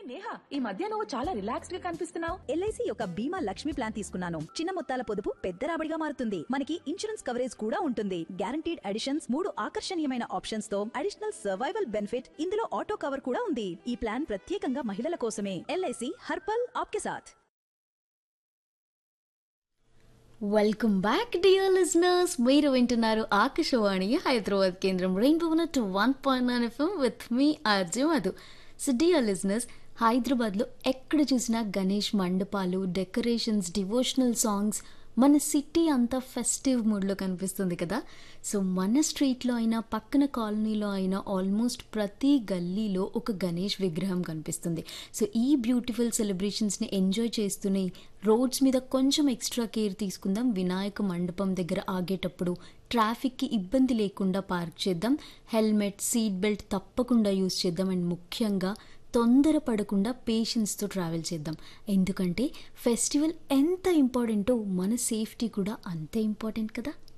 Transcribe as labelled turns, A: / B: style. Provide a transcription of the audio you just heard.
A: నేహా ఈ మధ్య నువ్వు చాలా రిలాక్స్డ్ గా కనిపిస్తున్నావు
B: ఎల్ఐసి యొక్క బీమా లక్ష్మి ప్లాన్ తీసుకున్నాను చిన్న మొత్తాల పొదుపు పెద్ద రాబడిగా మారుతుంది మనకి ఇన్సూరెన్స్ కవరేజ్ కూడా ఉంటుంది గ్యారంటీడ్ అడిషన్స్ మూడు ఆకర్షణీయమైన ఆప్షన్స్ తో అడిషనల్ సర్వైవల్ బెనిఫిట్ ఇందులో ఆటో కవర్ కూడా ఉంది ఈ ప్లాన్ ప్రత్యేకంగా మహిళల కోసమే ఎల్ఐసి హర్పల్ ఆప్కే సాథ్
C: వెల్కమ్ బ్యాక్ డియర్ లిజనర్స్ మీరు వింటున్నారు ఆకాశవాణి హైదరాబాద్ కేంద్రం rainbow two one point nine FM with me RJ Madhu so dear listeners హైదరాబాద్లో ఎక్కడ చూసినా గణేష్ మండపాలు డెకరేషన్స్ డివోషనల్ సాంగ్స్ మన సిటీ అంతా ఫెస్టివ్ మూడ్లో కనిపిస్తుంది కదా సో మన స్ట్రీట్లో అయినా పక్కన కాలనీలో అయినా ఆల్మోస్ట్ ప్రతి గల్లీలో ఒక గణేష్ విగ్రహం కనిపిస్తుంది సో ఈ బ్యూటిఫుల్ సెలబ్రేషన్స్ని ఎంజాయ్ చేస్తూనే రోడ్స్ మీద కొంచెం ఎక్స్ట్రా కేర్ తీసుకుందాం వినాయక మండపం దగ్గర ఆగేటప్పుడు ట్రాఫిక్కి ఇబ్బంది లేకుండా పార్క్ చేద్దాం హెల్మెట్ సీట్ బెల్ట్ తప్పకుండా యూస్ చేద్దాం అండ్ ముఖ్యంగా తొందరపడకుండా పేషెన్స్తో ట్రావెల్ చేద్దాం ఎందుకంటే ఫెస్టివల్ ఎంత ఇంపార్టెంటో మన సేఫ్టీ కూడా అంతే ఇంపార్టెంట్ కదా